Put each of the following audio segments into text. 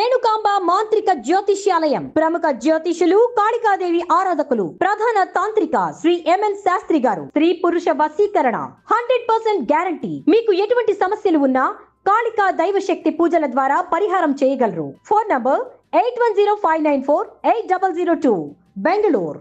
రేణుకాంబ మాంత్రిక జ్యోతిష్యాలయం ప్రముఖ జ్యోతిషులు కాళికాదేవి ఆరాధకులు ప్రధాన తాంత్రిక శ్రీ ఎంఎన్ శాస్త్రి గారు స్త్రీ పురుష వశీకరణ హండ్రెడ్ పర్సెంట్ గ్యారంటీ మీకు ఎటువంటి సమస్యలు ఉన్నా కాళికా దైవ శక్తి పూజల ద్వారా పరిహారం చేయగలరు phone number eight one zero five nine four eight double zero two Bengaluru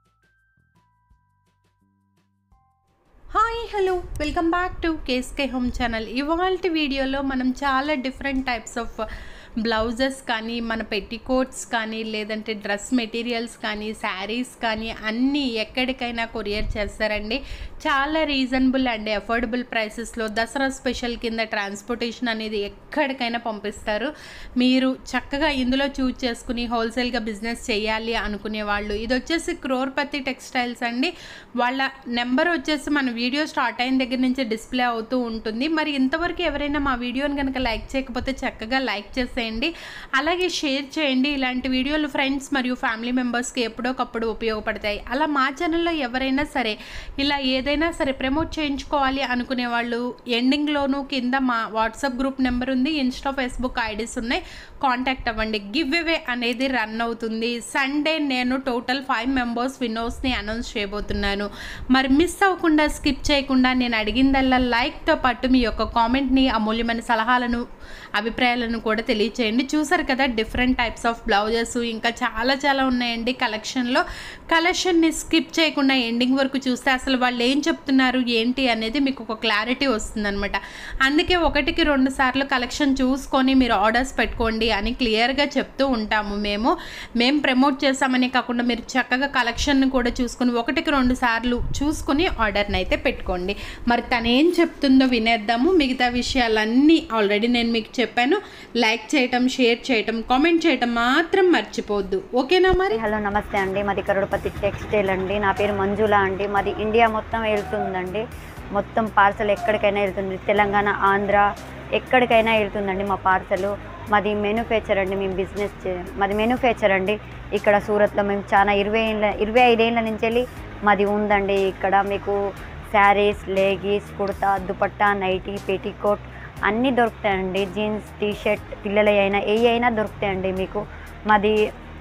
hi hello welcome back to KSK home channel ఇవాళ వీడియోలో మనం చాలా డిఫరెంట్ టైప్స్ ఆఫ్ బ్లౌజెస్ కానీ మన పెట్టికోట్స్ కానీ లేదంటే డ్రెస్ మెటీరియల్స్ కానీ శారీస్ కానీ అన్నీ ఎక్కడికైనా కొరియర్ చేస్తారండి చాలా రీజనబుల్ అండ్ అఫోర్డబుల్ ప్రైసెస్లో దసరా స్పెషల్ కింద ట్రాన్స్పోర్టేషన్ అనేది ఎక్కడికైనా పంపిస్తారు మీరు చక్కగా ఇందులో చూజ్ చేసుకుని హోల్సేల్గా బిజినెస్ చేయాలి అనుకునే వాళ్ళు ఇది వచ్చేసి క్రోర్పతి టెక్స్టైల్స్ అండి వాళ్ళ నెంబర్ వచ్చేసి మన వీడియో స్టార్ట్ అయిన దగ్గర నుంచి డిస్ప్లే అవుతూ ఉంటుంది మరి ఇంతవరకు ఎవరైనా మా వీడియోని కనుక లైక్ చేయకపోతే చక్కగా లైక్ చేసేయండి అలాగే షేర్ చేయండి ఇలాంటి వీడియోలు ఫ్రెండ్స్ మరియు ఫ్యామిలీ మెంబర్స్కి ఎప్పుడోకప్పుడు ఉపయోగపడతాయి అలా మా ఛానల్లో ఎవరైనా సరే ఇలా ఏదైనా సరే ప్రమోట్ చేయించుకోవాలి అనుకునే వాళ్ళు ఎండింగ్లోనూ కింద మా వాట్సాప్ గ్రూప్ నెంబర్ ఉంది ఇన్స్టా ఫేస్బుక్ ఐడీస్ ఉన్నాయి కాంటాక్ట్ అవ్వండి గివ్ అవే అనేది రన్ అవుతుంది సండే నేను టోటల్ ఫైవ్ మెంబర్స్ విన్నోస్ని అనౌన్స్ చేయబోతున్నాను మరి మిస్ అవ్వకుండా స్కిప్ చేయకుండా నేను అడిగిందల్లా లైక్తో పాటు మీ యొక్క కామెంట్ని అమూల్యమైన సలహాలను అభిప్రాయాలను కూడా తెలియచేయండి చూసారు కదా డిఫరెంట్ టైప్స్ ఆఫ్ బ్లౌజెస్ ఇంకా చాలా చాలా ఉన్నాయండి కలెక్షన్లో కలెక్షన్ని స్కిప్ చేయకుండా ఎండింగ్ వరకు చూస్తే అసలు వాళ్ళు ఏం చెప్తున్నారు ఏంటి అనేది మీకు ఒక క్లారిటీ వస్తుందన్నమాట అందుకే ఒకటికి రెండు సార్లు కలెక్షన్ చూసుకొని మీరు ఆర్డర్స్ పెట్టుకోండి అని క్లియర్గా చెప్తూ ఉంటాము మేము మేము ప్రమోట్ చేస్తామని కాకుండా మీరు చక్కగా కలెక్షన్ కూడా చూసుకొని ఒకటికి రెండు సార్లు చూసుకొని ఆర్డర్ని అయితే పెట్టుకోండి మరి తను ఏం చెప్తుందో వినేద్దాము మిగతా విషయాలన్నీ ఆల్రెడీ నేను మీకు చెప్పాను లైక్ చేయటం షేర్ చేయటం కామెంట్ చేయటం మాత్రం మర్చిపోవద్దు ఓకేనా మరి హలో నమస్తే అండి మాది కరుడుపతి టెక్స్టైల్ అండి నా పేరు మంజుల అండి మాది ఇండియా మొత్తం వెళ్తుందండి మొత్తం పార్సల్ ఎక్కడికైనా వెళ్తుంది తెలంగాణ ఆంధ్ర ఎక్కడికైనా వెళ్తుందండి మా పార్సల్ మాది మ్యానుఫ్యాక్చర్ అండి మేము బిజినెస్ చే మాది మ్యానుఫ్యాక్చర్ అండి ఇక్కడ సూరత్లో మేము చాలా ఇరవై ఏళ్ళ ఇరవై ఐదేళ్ళ నుంచి వెళ్ళి మాది ఉందండి ఇక్కడ మీకు saris leggings kurta dupatta nighty petticoat అన్నీ దొరుకుతాయండి జీన్స్ టీ షర్ట్ పిల్లల అయినా ఏ అయినా దొరుకుతాయండి మీకు మాది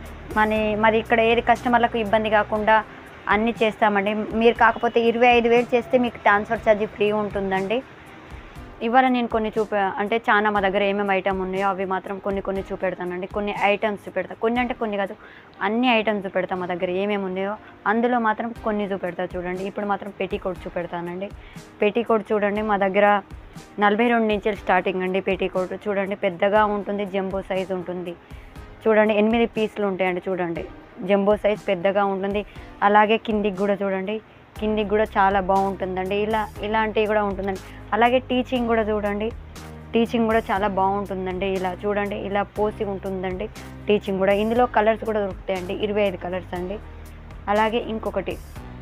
మన మరి ఇక్కడ ఏది కస్టమర్లకు ఇబ్బంది కాకుండా అన్నీ చేస్తామండి మీరు కాకపోతే ఇరవై ఐదు వేలు చేస్తే మీకు ట్రాన్స్ఫర్ ఛార్జీ ఫ్రీ ఉంటుందండి ఇవాళ నేను కొన్ని చూపే అంటే చాలా మా దగ్గర ఏమేమి ఐటమ్ ఉన్నాయో అవి మాత్రం కొన్ని కొన్ని చూపెడతానండి కొన్ని ఐటమ్స్ చూపెడతా కొన్ని అంటే కొన్ని కాదు అన్ని ఐటమ్స్ చూపెడతా మా దగ్గర ఏమేమి ఉన్నాయో అందులో మాత్రం కొన్ని చూపెడతా చూడండి ఇప్పుడు మాత్రం పెట్టికోట్ చూపెడతానండి పెట్టికోట్ చూడండి మా దగ్గర నలభై రెండు నుంచి స్టార్టింగ్ అండి పెట్టికోట్ చూడండి పెద్దగా ఉంటుంది జంబో సైజ్ ఉంటుంది చూడండి ఎనిమిది పీసులు ఉంటాయండి చూడండి జంబో సైజ్ పెద్దగా ఉంటుంది అలాగే కిందికి కూడా చూడండి కిందికి కూడా చాలా బాగుంటుందండి ఇలా ఇలాంటివి కూడా ఉంటుందండి అలాగే టీచింగ్ కూడా చూడండి టీచింగ్ కూడా చాలా బాగుంటుందండి ఇలా చూడండి ఇలా పోసి ఉంటుందండి టీచింగ్ కూడా ఇందులో కలర్స్ కూడా దొరుకుతాయండి ఇరవై ఐదు కలర్స్ అండి అలాగే ఇంకొకటి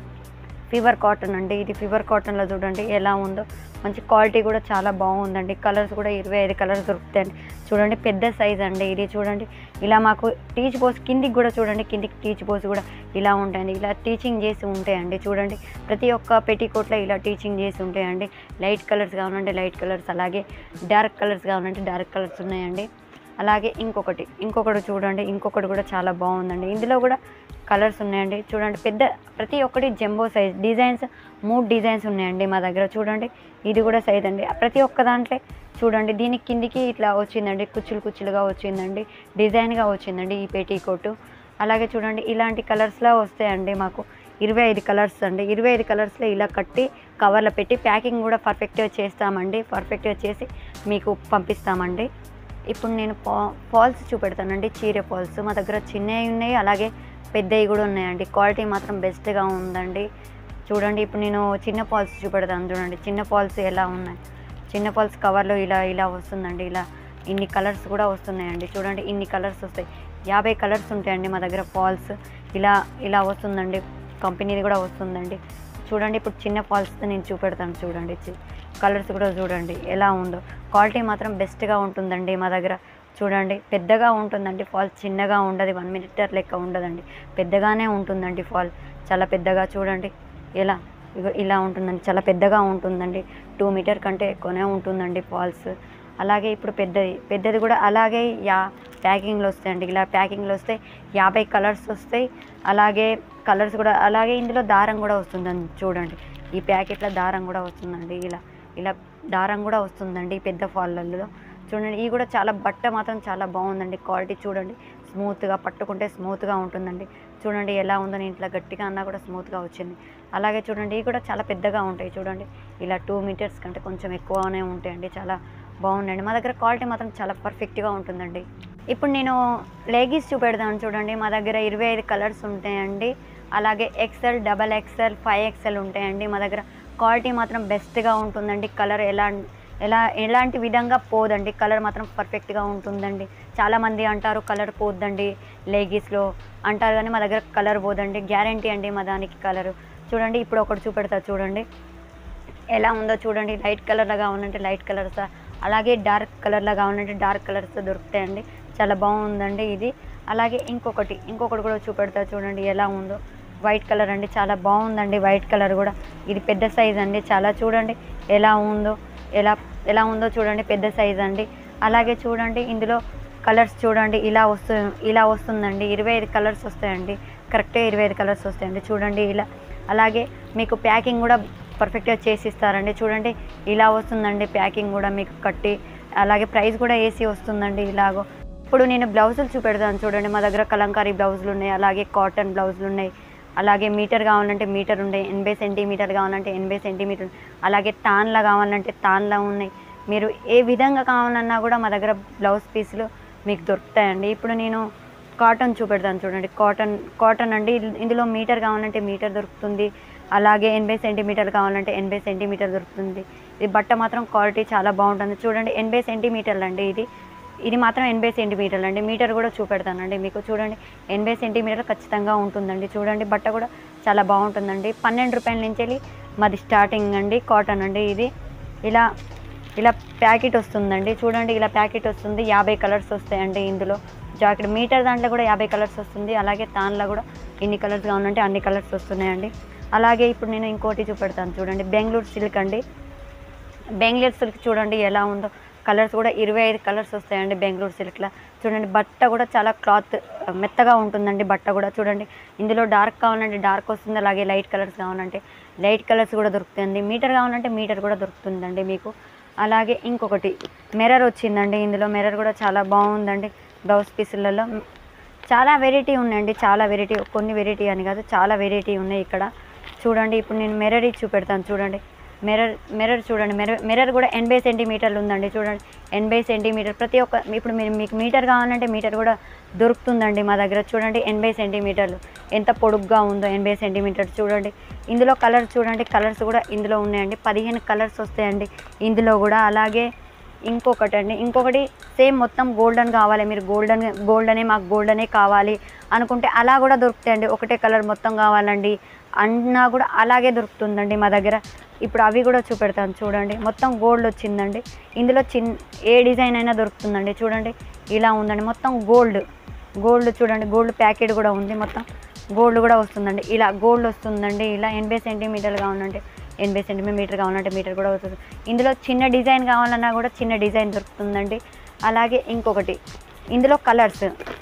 ఫీవర్ కాటన్ అండి ఇది ఫీవర్ కాటన్లో చూడండి ఎలా ఉందో మంచి క్వాలిటీ కూడా చాలా బాగుందండి కలర్స్ కూడా ఇరవై ఐదు కలర్స్ దొరుకుతాయండి చూడండి పెద్ద సైజ్ అండి ఇది చూడండి ఇలా మాకు టీచ్ బోస్ కిందికి కూడా చూడండి కిందికి టీచ్ బోస్ కూడా ఇలా ఉంటాయండి ఇలా టీచింగ్ చేసి ఉంటాయండి చూడండి ప్రతి ఒక్క పెట్టికోట్లో ఇలా టీచింగ్ చేసి ఉంటాయండి లైట్ కలర్స్ కావాలంటే లైట్ కలర్స్ అలాగే డార్క్ కలర్స్ కావాలంటే డార్క్ కలర్స్ ఉన్నాయండి అలాగే ఇంకొకటి ఇంకొకటి చూడండి ఇంకొకటి కూడా చాలా బాగుందండి ఇందులో కూడా కలర్స్ ఉన్నాయండి చూడండి పెద్ద ప్రతి ఒక్కటి జంబో సైజ్ డిజైన్స్ మూడు డిజైన్స్ ఉన్నాయండి మా దగ్గర చూడండి ఇది కూడా సైజ్ అండి ప్రతి ఒక్క దాంట్లో చూడండి దీనికి కిందికి ఇట్లా వచ్చిందండి కుచ్చులు కుచ్చులుగా వచ్చిందండి డిజైన్గా వచ్చిందండి ఈ పేటీకోటు అలాగే చూడండి ఇలాంటి కలర్స్లో వస్తాయండి మాకు ఇరవై ఐదు కలర్స్ అండి ఇరవై ఐదు కలర్స్లో ఇలా కట్టి కవర్లో పెట్టి ప్యాకింగ్ కూడా పర్ఫెక్ట్గా చేస్తామండి పర్ఫెక్ట్గా చేసి మీకు పంపిస్తామండి ఇప్పుడు నేను పా ఫాల్స్ చూపెడతానండి చీర ఫాల్స్ మా దగ్గర చిన్నవి ఉన్నాయి అలాగే పెద్దవి కూడా ఉన్నాయండి క్వాలిటీ మాత్రం బెస్ట్గా ఉందండి చూడండి ఇప్పుడు నేను చిన్న ఫాల్స్ చూపెడతాను చూడండి చిన్న ఫాల్స్ ఎలా ఉన్నాయి చిన్న ఫాల్స్ కవర్లో ఇలా ఇలా వస్తుందండి ఇలా ఇన్ని కలర్స్ కూడా వస్తున్నాయండి చూడండి ఇన్ని కలర్స్ వస్తాయి యాభై కలర్స్ ఉంటాయండి మా దగ్గర ఫాల్స్ ఇలా ఇలా వస్తుందండి కంపెనీది కూడా వస్తుందండి చూడండి ఇప్పుడు చిన్న ఫాల్స్ నేను చూపెడతాను చూడండి కలర్స్ కూడా చూడండి ఎలా ఉందో క్వాలిటీ మాత్రం బెస్ట్గా ఉంటుందండి మా దగ్గర చూడండి పెద్దగా ఉంటుందండి ఫాల్ చిన్నగా ఉండదు వన్ మీటర్ లెక్క ఉండదండి పెద్దగానే ఉంటుందండి ఫాల్ చాలా పెద్దగా చూడండి ఎలా ఇగో ఇలా ఉంటుందండి చాలా పెద్దగా ఉంటుందండి టూ మీటర్ కంటే ఎక్కువనే ఉంటుందండి ఫాల్స్ అలాగే ఇప్పుడు పెద్దది పెద్దది కూడా అలాగే యా ప్యాకింగ్లో వస్తాయండి ఇలా ప్యాకింగ్లో వస్తే యాభై కలర్స్ వస్తాయి అలాగే కలర్స్ కూడా అలాగే ఇందులో దారం కూడా వస్తుందండి చూడండి ఈ ప్యాకెట్లో దారం కూడా వస్తుందండి ఇలా ఇలా దారం కూడా వస్తుందండి ఈ పెద్ద ఫాల్లలో చూడండి ఇది కూడా చాలా బట్ట మాత్రం చాలా బాగుందండి క్వాలిటీ చూడండి స్మూత్గా పట్టుకుంటే స్మూత్గా ఉంటుందండి చూడండి ఎలా ఉందో నేను ఇట్లా గట్టిగా అన్నా కూడా స్మూత్గా వచ్చింది అలాగే చూడండి ఇవి కూడా చాలా పెద్దగా ఉంటాయి చూడండి ఇలా టూ మీటర్స్ కంటే కొంచెం ఎక్కువనే ఉంటాయండి చాలా బాగున్నాయండి మా దగ్గర క్వాలిటీ మాత్రం చాలా పర్ఫెక్ట్గా ఉంటుందండి ఇప్పుడు నేను లెగీస్ చూపెడతాను చూడండి మా దగ్గర ఇరవై ఐదు కలర్స్ ఉంటాయండి అలాగే XL double XL five XL ఉంటాయండి మా దగ్గర క్వాలిటీ మాత్రం బెస్ట్గా ఉంటుందండి కలర్ ఎలా ఎలా ఎలాంటి విధంగా పోదండి కలర్ మాత్రం పర్ఫెక్ట్గా ఉంటుందండి చాలామంది అంటారు కలర్ పోద్దండి లెగీస్లో అంటారు కానీ మా దగ్గర కలర్ పోదండి గ్యారంటీ అండి మా దానికి కలర్ చూడండి ఇప్పుడు ఒకటి చూపెడతా చూడండి ఎలా ఉందో చూడండి లైట్ కలర్లో కావాలంటే లైట్ కలర్స్ అలాగే డార్క్ కలర్లో కావాలంటే డార్క్ కలర్స్ దొరుకుతాయండి చాలా బాగుందండి ఇది అలాగే ఇంకొకటి ఇంకొకటి కూడా చూపెడతా చూడండి ఎలా ఉందో వైట్ కలర్ అండి చాలా బాగుందండి వైట్ కలర్ కూడా ఇది పెద్ద సైజ్ అండి చాలా చూడండి ఎలా ఉందో ఎలా ఎలా ఉందో చూడండి పెద్ద సైజ్ అండి అలాగే చూడండి ఇందులో కలర్స్ చూడండి ఇలా వస్తు ఇలా వస్తుందండి ఇరవై ఐదు కలర్స్ వస్తాయండి కరెక్ట్గా ఇరవై ఐదు కలర్స్ వస్తాయండి చూడండి ఇలా అలాగే మీకు ప్యాకింగ్ కూడా పర్ఫెక్ట్గా చేసి ఇస్తారండి చూడండి ఇలా వస్తుందండి ప్యాకింగ్ కూడా మీకు కట్టి అలాగే ప్రైస్ కూడా ఏసీ వస్తుందండి ఇలాగో ఇప్పుడు నేను బ్లౌజులు చూపెడతాను చూడండి మా దగ్గర కలంకారీ బ్లౌజులు ఉన్నాయి అలాగే కాటన్ బ్లౌజులు ఉన్నాయి అలాగే మీటర్ కావాలంటే మీటర్ ఉన్నాయి ఎనభై సెంటీమీటర్ కావాలంటే ఎనభై సెంటీమీటర్ అలాగే తాన్లా కావాలంటే తాన్లా ఉన్నాయి మీరు ఏ విధంగా కావాలన్నా కూడా మా దగ్గర బ్లౌజ్ పీసులు మీకు దొరుకుతాయండి ఇప్పుడు నేను కాటన్ చూపెడతాను చూడండి కాటన్ కాటన్ అండి ఇందులో మీటర్ కావాలంటే మీటర్ దొరుకుతుంది అలాగే ఎనభై సెంటీమీటర్ కావాలంటే ఎనభై సెంటీమీటర్ దొరుకుతుంది ఇది బట్ట మాత్రం క్వాలిటీ చాలా బాగుంటుంది చూడండి ఎనభై సెంటీమీటర్లు అండి ఇది ఇది మాత్రం ఎనభై సెంటీమీటర్లు అండి మీటర్ కూడా చూపెడతానండి మీకు చూడండి ఎనభై సెంటీమీటర్ ఖచ్చితంగా ఉంటుందండి చూడండి బట్ట కూడా చాలా బాగుంటుందండి పన్నెండు రూపాయల నుంచి వెళ్ళి మాది స్టార్టింగ్ అండి కాటన్ అండి ఇది ఇలా ఇలా ప్యాకెట్ వస్తుందండి చూడండి ఇలా ప్యాకెట్ వస్తుంది యాభై కలర్స్ వస్తాయండి ఇందులో జాకెట్ మీటర్ దాంట్లో కూడా యాభై కలర్స్ వస్తుంది అలాగే దానిలో కూడా ఎన్ని కలర్స్ కావాలంటే అన్ని కలర్స్ వస్తున్నాయండి అలాగే ఇప్పుడు నేను ఇంకోటి చూపెడతాను చూడండి బెంగళూరు సిల్క్ అండి బెంగళూరు సిల్క్ చూడండి ఎలా ఉందో కలర్స్ కూడా ఇరవై ఐదు కలర్స్ వస్తాయండి బెంగళూరు సిల్క్లో చూడండి బట్ట కూడా చాలా క్లాత్ మెత్తగా ఉంటుందండి బట్ట కూడా చూడండి ఇందులో డార్క్ కావాలంటే డార్క్ వస్తుంది అలాగే లైట్ కలర్స్ కావాలంటే లైట్ కలర్స్ కూడా దొరుకుతుంది మీటర్ కావాలంటే మీటర్ కూడా దొరుకుతుందండి మీకు అలాగే ఇంకొకటి మిర్రర్ వచ్చిందండి ఇందులో మిర్రర్ కూడా చాలా బాగుందండి బ్లౌజ్ పీసులలో చాలా వెరైటీ ఉన్నాయండి చాలా వెరైటీ కొన్ని వెరైటీ అని కాదు చాలా వెరైటీ ఉన్నాయి ఇక్కడ చూడండి ఇప్పుడు నేను మిర్రర్ ఇచ్చి చూపెడతాను చూడండి మిర్రర్ మిర్రర్ చూడండి మిర్రర్ మిర్రర్ కూడా ఎనభై సెంటీమీటర్లు ఉందండి చూడండి ఎనభై సెంటీమీటర్ ప్రతి ఒక్క ఇప్పుడు మీరు మీకు మీటర్ కావాలంటే మీటర్ కూడా దొరుకుతుందండి మా దగ్గర చూడండి ఎనభై సెంటీమీటర్లు ఎంత పొడుగ్గా ఉందో ఎనభై సెంటీమీటర్స్ చూడండి ఇందులో కలర్స్ చూడండి కలర్స్ కూడా ఇందులో ఉన్నాయండి పదిహేను కలర్స్ వస్తాయండి ఇందులో కూడా అలాగే ఇంకొకటి అండి ఇంకొకటి సేమ్ మొత్తం గోల్డెన్ కావాలి మీరు గోల్డెన్ గోల్డెనే మాకు గోల్డెనే కావాలి అనుకుంటే అలా కూడా దొరుకుతాయండి ఒకటే కలర్ మొత్తం కావాలండి అన్నా కూడా అలాగే దొరుకుతుందండి మా దగ్గర ఇప్పుడు అవి కూడా చూపెడతాను చూడండి మొత్తం గోల్డ్ వచ్చిందండి ఇందులో చిన్ ఏ డిజైన్ అయినా దొరుకుతుందండి చూడండి ఇలా ఉందండి మొత్తం గోల్డ్ గోల్డ్ చూడండి గోల్డ్ ప్యాకెట్ కూడా ఉంది మొత్తం గోల్డ్ కూడా వస్తుందండి ఇలా గోల్డ్ వస్తుందండి ఇలా ఎనభై సెంటీమీటర్లు కావాలంటే ఎనభై సెంటీమీటర్ కావాలంటే మీటర్ కూడా వస్తుంది ఇందులో చిన్న డిజైన్ కావాలన్నా కూడా చిన్న డిజైన్ దొరుకుతుందండి అలాగే ఇంకొకటి ఇందులో కలర్స్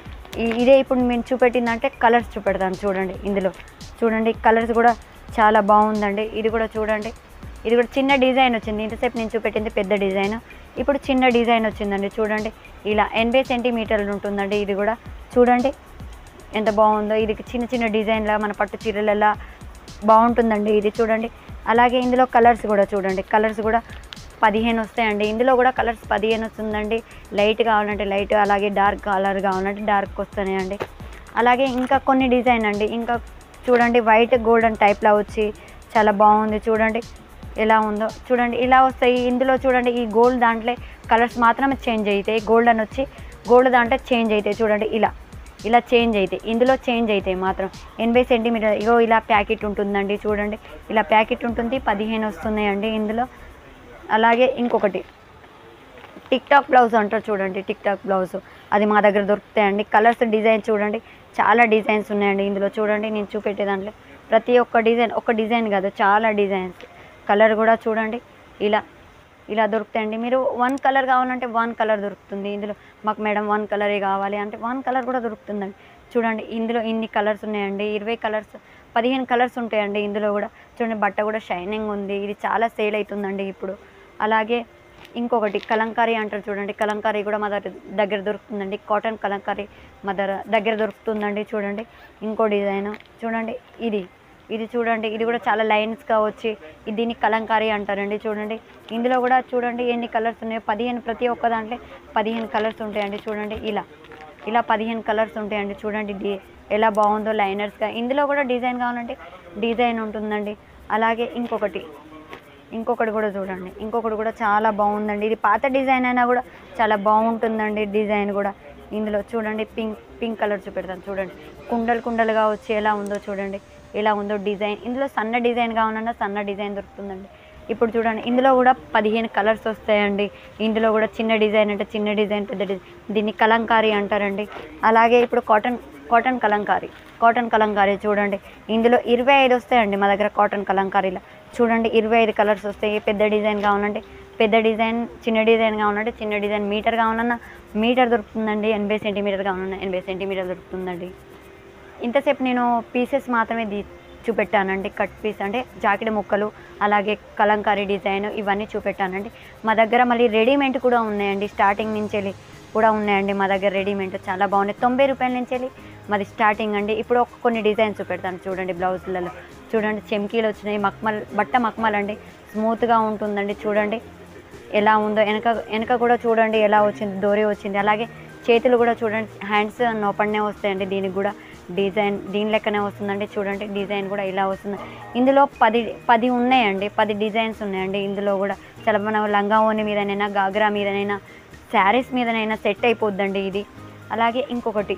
ఇదే ఇప్పుడు నేను చూపెట్టిందంటే కలర్స్ చూపెడతాను చూడండి ఇందులో చూడండి కలర్స్ కూడా చాలా బాగుందండి ఇది కూడా చూడండి ఇది కూడా చిన్న డిజైన్ వచ్చింది ఇంతసేపు నేను చూపెట్టింది పెద్ద డిజైన్ ఇప్పుడు చిన్న డిజైన్ వచ్చిందండి చూడండి ఇలా ఎనభై సెంటీమీటర్లు ఉంటుందండి ఇది కూడా చూడండి ఎంత బాగుందో ఇది చిన్న చిన్న డిజైన్లా మన పట్టు చీరలలా బాగుంటుందండి ఇది చూడండి అలాగే ఇందులో కలర్స్ కూడా చూడండి కలర్స్ కూడా పదిహేను వస్తాయండి ఇందులో కూడా కలర్స్ పదిహేను వస్తుందండి లైట్ కావాలంటే లైట్ అలాగే డార్క్ కలర్ కావాలంటే డార్క్ వస్తున్నాయండి అలాగే ఇంకా కొన్ని డిజైన్ అండి ఇంకా చూడండి వైట్ గోల్డెన్ టైప్లో వచ్చి చాలా బాగుంది చూడండి ఎలా ఉందో చూడండి ఇలా వస్తాయి ఇందులో చూడండి ఈ గోల్డ్ దాంట్లో కలర్స్ మాత్రమే చేంజ్ అవుతాయి గోల్డెన్ వచ్చి గోల్డ్ దాంట్లో చేంజ్ అవుతాయి చూడండి ఇలా ఇలా చేంజ్ అవుతాయి ఇందులో చేంజ్ అవుతాయి మాత్రం ఎనభై సెంటీమీటర్ ఇగో ఇలా ప్యాకెట్ ఉంటుందండి చూడండి ఇలా ప్యాకెట్ ఉంటుంది పదిహేను వస్తున్నాయండి ఇందులో అలాగే ఇంకొకటి టిక్ టాక్ బ్లౌజ్ అంటారు చూడండి టిక్ టాక్ బ్లౌజ్ అది మా దగ్గర దొరుకుతాయండి కలర్స్ డిజైన్ చూడండి చాలా డిజైన్స్ ఉన్నాయండి ఇందులో చూడండి నేను చూపెట్టే దాంట్లో ప్రతి ఒక్క డిజైన్ ఒక డిజైన్ కాదు చాలా డిజైన్స్ కలర్ కూడా చూడండి ఇలా ఇలా దొరుకుతాయండి మీరు వన్ కలర్ కావాలంటే వన్ కలర్ దొరుకుతుంది ఇందులో మాకు మేడం వన్ కలరే కావాలి అంటే వన్ కలర్ కూడా దొరుకుతుందండి చూడండి ఇందులో ఇన్ని కలర్స్ ఉన్నాయండి ఇరవై కలర్స్ పదిహేను కలర్స్ ఉంటాయండి ఇందులో కూడా చూడండి బట్ట కూడా షైనింగ్ ఉంది ఇది చాలా సేల్ అవుతుందండి ఇప్పుడు అలాగే ఇంకొకటి కలంకారీ అంటారు చూడండి కలంకారీ కూడా మా దగ్గర దగ్గర దొరుకుతుందండి కాటన్ కలంకారీ మా దగ్గర దగ్గర దొరుకుతుందండి చూడండి ఇంకో డిజైన్ చూడండి ఇది ఇది చూడండి ఇది కూడా చాలా లైన్స్గా వచ్చి ఇది దీన్ని కలంకారీ అంటారండి చూడండి ఇందులో కూడా చూడండి ఎన్ని కలర్స్ ఉన్నాయో పదిహేను ప్రతి ఒక్క దాంట్లో పదిహేను కలర్స్ ఉంటాయండి చూడండి ఇలా ఇలా పదిహేను కలర్స్ ఉంటాయండి చూడండి డి ఎలా బాగుందో లైనర్స్గా ఇందులో కూడా డిజైన్ కావాలంటే డిజైన్ ఉంటుందండి అలాగే ఇంకొకటి ఇంకొకటి కూడా చూడండి ఇంకొకటి కూడా చాలా బాగుందండి ఇది పాత డిజైన్ అయినా కూడా చాలా బాగుంటుందండి డిజైన్ కూడా ఇందులో చూడండి పింక్ పింక్ కలర్ చూపెడతాను చూడండి కుండలు కుండలుగా వచ్చి ఎలా ఉందో చూడండి ఎలా ఉందో డిజైన్ ఇందులో సన్న డిజైన్ కావాలన్నా సన్న డిజైన్ దొరుకుతుందండి ఇప్పుడు చూడండి ఇందులో కూడా పదిహేను కలర్స్ వస్తాయండి ఇందులో కూడా చిన్న డిజైన్ అంటే చిన్న డిజైన్ పెద్ద డిజైన్ దీన్ని కలంకారీ అంటారండి అలాగే ఇప్పుడు cotton cotton kalamkari cotton kalamkari చూడండి ఇందులో ఇరవై ఐదు వస్తాయండి మా దగ్గర కాటన్ కలంకారీలో చూడండి ఇరవై ఐదు కలర్స్ వస్తాయి పెద్ద డిజైన్ కావాలంటే పెద్ద డిజైన్ చిన్న డిజైన్ కావాలంటే చిన్న డిజైన్ మీటర్ కావాలన్నా మీటర్ దొరుకుతుందండి ఎనభై సెంటీమీటర్ కావాలన్నా ఎనభై సెంటీమీటర్ దొరుకుతుందండి ఇంతసేపు నేను పీసెస్ మాత్రమే దీ చూపెట్టానండి కట్ పీస్ అంటే జాకెట్ ముక్కలు అలాగే కలంకారీ డిజైన్ ఇవన్నీ చూపెట్టానండి మా దగ్గర మళ్ళీ రెడీమేడ్ కూడా ఉన్నాయండి స్టార్టింగ్ నుంచి వెళ్ళి కూడా ఉన్నాయండి మా దగ్గర రెడీమేడ్ చాలా బాగున్నాయి తొంభై రూపాయల నుంచి వెళ్ళి మాది స్టార్టింగ్ అండి ఇప్పుడు ఒక కొన్ని డిజైన్స్ చూపెడతాను చూడండి బ్లౌజులలో చూడండి చెమ్కీలు వచ్చినాయి మక్మల్ బట్ట మక్మల్ అండి స్మూత్గా ఉంటుందండి చూడండి ఎలా ఉందో వెనక వెనక కూడా చూడండి ఎలా వచ్చింది దోరి వచ్చింది అలాగే చేతులు కూడా చూడండి హ్యాండ్స్ నోపడనే వస్తాయండి దీనికి కూడా డిజైన్ దీని లెక్కనే వస్తుందండి చూడండి డిజైన్ కూడా ఇలా వస్తుంది ఇందులో పది పది ఉన్నాయండి పది డిజైన్స్ ఉన్నాయండి ఇందులో కూడా చాలా మన లంగా ఓని మీదనైనా గాగ్రా మీదనైనా శారీస్ మీదనైనా సెట్ అయిపోద్దండి ఇది అలాగే ఇంకొకటి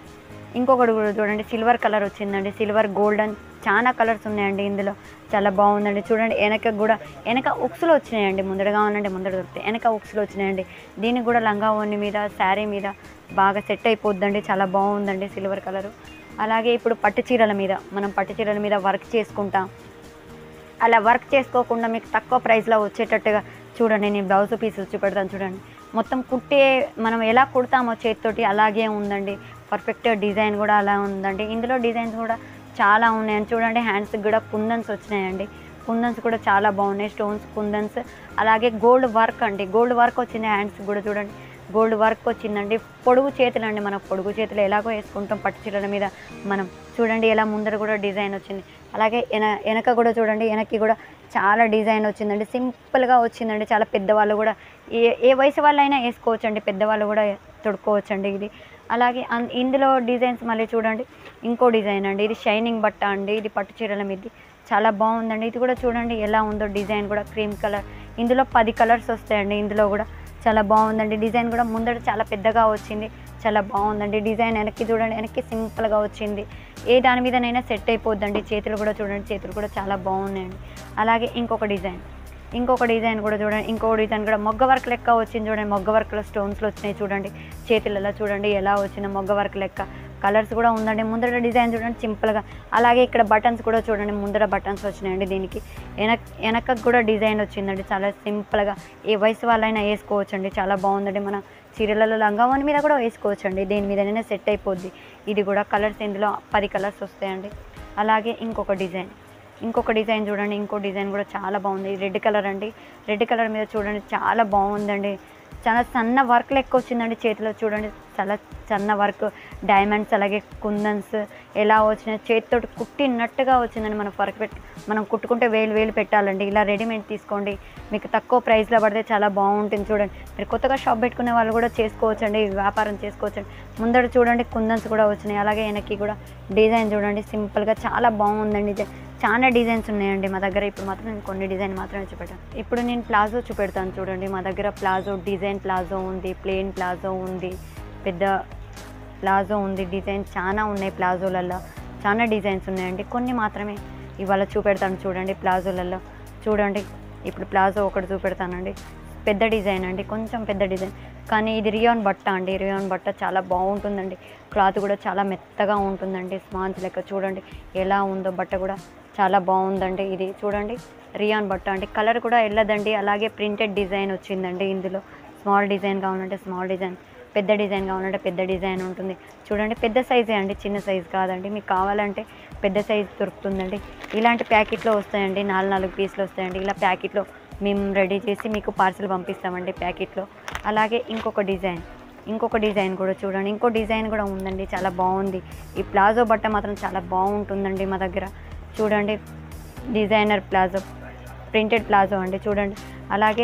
ఇంకొకటి కూడా చూడండి సిల్వర్ కలర్ వచ్చిందండి సిల్వర్ గోల్డెన్ చాలా కలర్స్ ఉన్నాయండి ఇందులో చాలా బాగుందండి చూడండి వెనక కూడా వెనక ఉక్సులు వచ్చినాయండి ముందర కావాలంటే ముందర దొరుకుతాయి వెనక ఉక్సులు వచ్చినాయండి దీనికి కూడా లంగా ఓని మీద శారీ మీద బాగా సెట్ అయిపోద్దండి చాలా బాగుందండి సిల్వర్ కలరు అలాగే ఇప్పుడు పట్టు చీరల మీద మనం పట్టు చీరల మీద వర్క్ చేసుకుంటాం అలా వర్క్ చేసుకోకుండా మీకు తక్కువ ప్రైస్లో వచ్చేటట్టుగా చూడండి నేను బ్లౌజ్ పీసెస్ చూపెడతాను చూడండి మొత్తం కుట్టే మనం ఎలా కుడతామో చేతితోటి అలాగే ఉందండి పర్ఫెక్ట్ డిజైన్ కూడా అలా ఉందండి ఇందులో డిజైన్స్ కూడా చాలా ఉన్నాయండి చూడండి హ్యాండ్స్కి కూడా కుందన్స్ వచ్చినాయండి కుందన్స్ కూడా చాలా బాగున్నాయి స్టోన్స్ కుందన్స్ అలాగే గోల్డ్ వర్క్ అండి గోల్డ్ వర్క్ వచ్చింది హ్యాండ్స్ కూడా చూడండి గోల్డ్ వర్క్ వచ్చిందండి పొడుగు చేతులు అండి మనం పొడుగు చేతులు ఎలాగో వేసుకుంటాం పట్టు చీరల మీద మనం చూడండి ఎలా ముందర కూడా డిజైన్ వచ్చింది అలాగే వెన వెనక కూడా చూడండి వెనక్కి కూడా చాలా డిజైన్ వచ్చిందండి సింపుల్గా వచ్చిందండి చాలా పెద్దవాళ్ళు కూడా ఏ ఏ వయసు వాళ్ళైనా వేసుకోవచ్చండి పెద్దవాళ్ళు కూడా తొడుక్కోవచ్చండి ఇది అలాగే అన్- ఇందులో డిజైన్స్ మళ్ళీ చూడండి ఇంకో డిజైన్ అండి ఇది షైనింగ్ బట్ట అండి ఇది పట్టు చీరల మీద చాలా బాగుందండి ఇది కూడా చూడండి ఎలా ఉందో డిజైన్ కూడా క్రీమ్ కలర్ ఇందులో పది కలర్స్ వస్తాయండి ఇందులో కూడా చాలా బాగుందండి డిజైన్ కూడా ముందర చాలా పెద్దగా వచ్చింది చాలా బాగుందండి డిజైన్ వెనక్కి చూడండి వెనక్కి సింపుల్గా వచ్చింది ఏ దాని మీదనైనా సెట్ అయిపోద్దండి చేతులు కూడా చూడండి చేతులు కూడా చాలా బాగున్నాయండి అలాగే ఇంకొక డిజైన్ ఇంకొక డిజైన్ కూడా చూడండి ఇంకొక డిజైన్ కూడా మొగ్గ వర్క్ లెక్క వచ్చింది చూడండి మొగ్గ వర్క్లో స్టోన్స్లో వచ్చినాయి చూడండి చేతులలో చూడండి ఎలా వచ్చిందో మొగ్గ వర్క్ లెక్క కలర్స్ కూడా ఉందండి ముందర డిజైన్ చూడండి సింపుల్గా అలాగే ఇక్కడ బటన్స్ కూడా చూడండి ముందర బటన్స్ వచ్చినాయండి దీనికి వెనక్ వెనక కూడా డిజైన్ వచ్చిందండి చాలా సింపుల్గా ఏ వయసు వాళ్ళైనా వేసుకోవచ్చండి చాలా బాగుందండి మన చీరలలో లంగావని మీద కూడా వేసుకోవచ్చండి దేని మీదనైనా సెట్ అయిపోద్ది ఇది కూడా కలర్స్ ఇందులో పది కలర్స్ వస్తాయండి అలాగే ఇంకొక డిజైన్ ఇంకొక డిజైన్ చూడండి ఇంకో డిజైన్ కూడా చాలా బాగుంది రెడ్ కలర్ అండి రెడ్ కలర్ మీద చూడండి చాలా బాగుందండి చాలా సన్న వర్క్ లెక్క వచ్చిందండి చేతిలో చూడండి చాలా సన్న వర్క్ డైమండ్స్ అలాగే కుందన్స్ ఎలా వచ్చినాయి చేతితో కుట్టినట్టుగా వచ్చిందండి మనం వర్క్ పెట్టి మనం కుట్టుకుంటే వేలు వేలు పెట్టాలండి ఇలా రెడీమేడ్ తీసుకోండి మీకు తక్కువ ప్రైస్లో పడితే చాలా బాగుంటుంది చూడండి మీరు కొత్తగా షాప్ పెట్టుకునే వాళ్ళు కూడా చేసుకోవచ్చండి వ్యాపారం చేసుకోవచ్చండి ముందర చూడండి కుందన్స్ కూడా వచ్చినాయి అలాగే వెనక్కి కూడా డిజైన్ చూడండి సింపుల్గా చాలా బాగుందండి ఇది చాలా డిజైన్స్ ఉన్నాయండి మా దగ్గర ఇప్పుడు మాత్రం నేను కొన్ని డిజైన్ మాత్రమే చూపెట్టాను ఇప్పుడు నేను ప్లాజో చూపెడతాను చూడండి మా దగ్గర ప్లాజో డిజైన్ ప్లాజో ఉంది ప్లెయిన్ ప్లాజో ఉంది పెద్ద ప్లాజో ఉంది డిజైన్ చాలా ఉన్నాయి ప్లాజోలలో చాలా డిజైన్స్ ఉన్నాయండి కొన్ని మాత్రమే ఇవాళ చూపెడతాను చూడండి ప్లాజోలలో చూడండి ఇప్పుడు ప్లాజో ఒకటి చూపెడతానండి పెద్ద డిజైన్ అండి కొంచెం పెద్ద డిజైన్ కానీ ఇది రియాన్ బట్ట అండి రియాన్ బట్ట చాలా బాగుంటుందండి క్లాత్ కూడా చాలా మెత్తగా ఉంటుందండి స్పాంజ్ లెక్క చూడండి ఎలా ఉందో బట్ట కూడా చాలా బాగుందండి ఇది చూడండి రియాన్ బట్ట అండి కలర్ కూడా వెళ్ళదండి అలాగే ప్రింటెడ్ డిజైన్ వచ్చిందండి ఇందులో స్మాల్ డిజైన్ కావాలంటే స్మాల్ డిజైన్ పెద్ద డిజైన్ కావాలంటే పెద్ద డిజైన్ ఉంటుంది చూడండి పెద్ద సైజే అండి చిన్న సైజ్ కాదండి మీకు కావాలంటే పెద్ద సైజ్ దొరుకుతుందండి ఇలాంటి ప్యాకెట్లో వస్తాయండి నాలుగు నాలుగు పీసులు వస్తాయండి ఇలా ప్యాకెట్లో మేము రెడీ చేసి మీకు పార్సిల్ పంపిస్తామండి ప్యాకెట్లో అలాగే ఇంకొక డిజైన్ ఇంకొక డిజైన్ కూడా చూడండి ఇంకో డిజైన్ కూడా ఉందండి చాలా బాగుంది ఈ ప్లాజో బట్ట మాత్రం చాలా బాగుంటుందండి మా దగ్గర చూడండి డిజైనర్ ప్లాజో ప్రింటెడ్ ప్లాజో అండి చూడండి అలాగే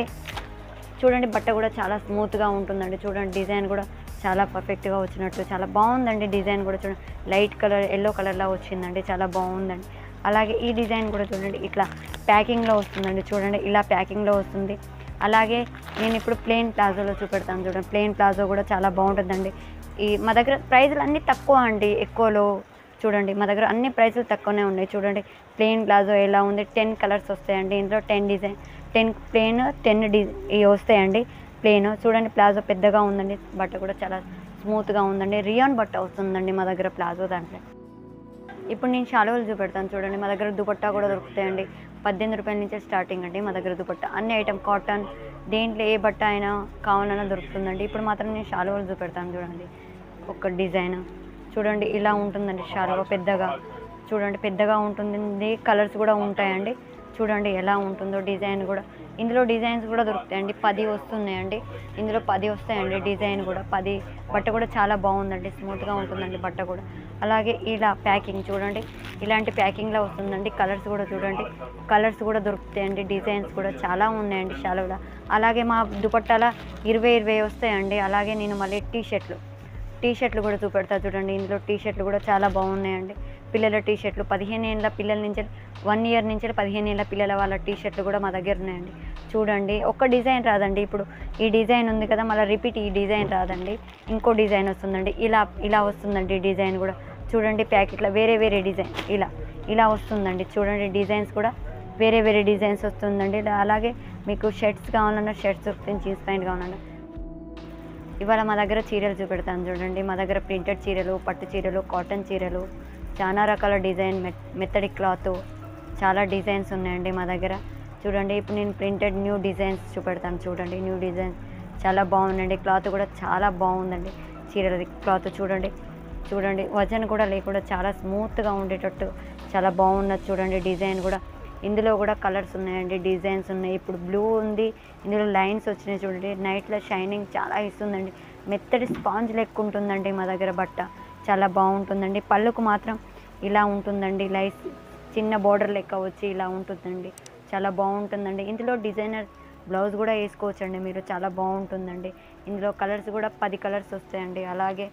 చూడండి బట్ట కూడా చాలా స్మూత్గా ఉంటుందండి చూడండి డిజైన్ కూడా చాలా పర్ఫెక్ట్గా వచ్చినట్టు చాలా బాగుందండి డిజైన్ కూడా చూడండి లైట్ కలర్ ఎల్లో కలర్లా వచ్చిందండి చాలా బాగుందండి అలాగే ఈ డిజైన్ కూడా చూడండి ఇట్లా ప్యాకింగ్లో వస్తుందండి చూడండి ఇలా ప్యాకింగ్లో వస్తుంది అలాగే నేను ఇప్పుడు ప్లెయిన్ ప్లాజోలో చూపెడతాను చూడండి ప్లెయిన్ ప్లాజో కూడా చాలా బాగుంటుందండి ఈ మా దగ్గర ప్రైజులు అన్నీ తక్కువ అండి ఎక్కువలో చూడండి మా దగ్గర అన్ని ప్రైసులు తక్కువనే ఉన్నాయి చూడండి ప్లెయిన్ ప్లాజో ఎలా ఉంది టెన్ కలర్స్ వస్తాయండి ఇందులో ten design ten plain ten డి ఇవి వస్తాయండి ప్లెయిన్ చూడండి ప్లాజో పెద్దగా ఉందండి బట్ట కూడా చాలా స్మూత్గా ఉందండి రియాన్ బట్ట వస్తుందండి మా దగ్గర ప్లాజో దాంట్లో ఇప్పుడు నేను శాలువలు చూపెడతాను చూడండి మా దగ్గర దుపట్టా కూడా దొరుకుతాయండి పద్దెనిమిది రూపాయల నుంచే స్టార్టింగ్ అండి మా దగ్గర దుపట్టా అన్ని ఐటమ్ కాటన్ దేంట్లో ఏ బట్ట అయినా కావాలన్నా దొరుకుతుందండి ఇప్పుడు మాత్రం నేను శాలువలు చూపెడతాను చూడండి ఒక డిజైన్ చూడండి ఇలా ఉంటుందండి శాలువ పెద్దగా చూడండి పెద్దగా ఉంటుంది కలర్స్ కూడా ఉంటాయండి చూడండి ఎలా ఉంటుందో డిజైన్ కూడా ఇందులో డిజైన్స్ కూడా దొరుకుతాయండి పది వస్తున్నాయండి ఇందులో పది వస్తాయండి డిజైన్ కూడా పది బట్ట కూడా చాలా బాగుందండి స్మూత్గా ఉంటుందండి బట్ట కూడా అలాగే ఇలా ప్యాకింగ్ చూడండి ఇలాంటి ప్యాకింగ్లో వస్తుందండి కలర్స్ కూడా చూడండి కలర్స్ కూడా దొరుకుతాయండి డిజైన్స్ కూడా చాలా ఉన్నాయండి శాలువలో అలాగే మా దుపట్టాల ఇరవై ఇరవై వస్తాయండి అలాగే నేను మళ్ళీ టీ షర్ట్లు టీ షర్ట్లు కూడా చూపెడతా చూడండి ఇందులో టీ షర్ట్లు కూడా చాలా బాగున్నాయండి పిల్లల టీ షర్ట్లు పదిహేను ఏళ్ళ పిల్లల నుంచి వన్ ఇయర్ నుంచి పదిహేను ఏళ్ళ పిల్లల వాళ్ళ టీ షర్ట్లు కూడా మా దగ్గర ఉన్నాయండి చూడండి ఒక్క డిజైన్ రాదండి ఇప్పుడు ఈ డిజైన్ ఉంది కదా మళ్ళీ రిపీట్ ఈ డిజైన్ రాదండి ఇంకో డిజైన్ వస్తుందండి ఇలా ఇలా వస్తుందండి డిజైన్ కూడా చూడండి ప్యాకెట్లో వేరే వేరే డిజైన్ ఇలా ఇలా వస్తుందండి చూడండి డిజైన్స్ కూడా వేరే వేరే డిజైన్స్ వస్తుందండి అలాగే మీకు షర్ట్స్ కావాలన్నా షర్ట్స్ దొరుకుతాయి జీన్స్ ప్యాంట్ కావాలన్నా ఇవాళ మా దగ్గర చీరలు చూపెడతాను చూడండి మా దగ్గర ప్రింటెడ్ చీరలు పట్టు చీరలు కాటన్ చీరలు చాలా రకాల డిజైన్ మె మెత్తడి క్లాత్ చాలా డిజైన్స్ ఉన్నాయండి మా దగ్గర చూడండి ఇప్పుడు నేను ప్రింటెడ్ న్యూ డిజైన్స్ చూపెడతాను చూడండి న్యూ డిజైన్స్ చాలా బాగుందండి క్లాత్ కూడా చాలా బాగుందండి చీరలది క్లాత్ చూడండి చూడండి వజన్ కూడా లేకుండా చాలా స్మూత్గా ఉండేటట్టు చాలా బాగున్నది చూడండి డిజైన్ కూడా ఇందులో కూడా కలర్స్ ఉన్నాయండి డిజైన్స్ ఉన్నాయి ఇప్పుడు బ్లూ ఉంది ఇందులో లైన్స్ వచ్చినాయి చూడండి నైట్లో షైనింగ్ చాలా ఇస్తుందండి మెత్తడి స్పాంజ్ లెక్క ఉంటుందండి మా దగ్గర బట్ట చాలా బాగుంటుందండి పళ్ళుకు మాత్రం ఇలా ఉంటుందండి లైస్ చిన్న బార్డర్ లెక్క వచ్చి ఇలా ఉంటుందండి చాలా బాగుంటుందండి ఇందులో డిజైనర్ బ్లౌజ్ కూడా వేసుకోవచ్చండి మీరు చాలా బాగుంటుందండి ఇందులో కలర్స్ కూడా పది కలర్స్ వస్తాయండి అలాగే